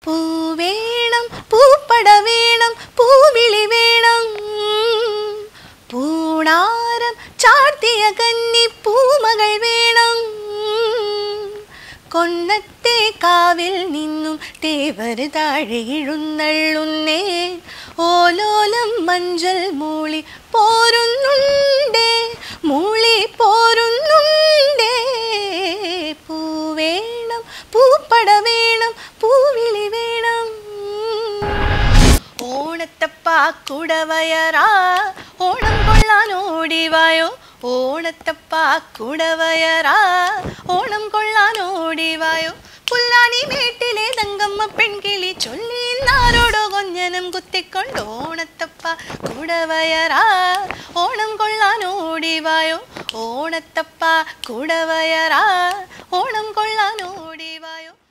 പൂവേണം പൂപ്പട വേണം പൂവിളി വേണം പൂണാരം ചാർത്തിയ കന്നി പൂമകൾ വേണം കൊന്നത്തെ കാവിൽ നിന്നും തേവർ താഴെ എഴുന്നള്ളുന്നേ ഓലോലം മഞ്ചൽ മൂളി പോരുന്നുണ്ടേ മൂളി പോരുന്നുണ്ടേ പൂവേണം പൂപ്പട വേണം പൂവിളി വേണം ഓണത്തപ്പാ കുടവയറാ ഓണം കൊള്ളാൻ ഓടിവായോ ഓണത്തപ്പാ കുടവയറാ ഓണം കൊള്ളാൻ ഓടിവായോ പുല്ലാനി മേട്ടിലെ തങ്കമ്മ പെൺകിളി ചൊല്ലി നാരോടോ കൊഞ്ഞനം കുത്തിക്കൊണ്ട് ഓണത്തപ്പ കുടവയറാ ഓണം കൊള്ളാൻ ഓടിവായോ ഓണത്തപ്പ കുടവയറാ ഓണം കൊള്ളാൻ ഓടിവായോ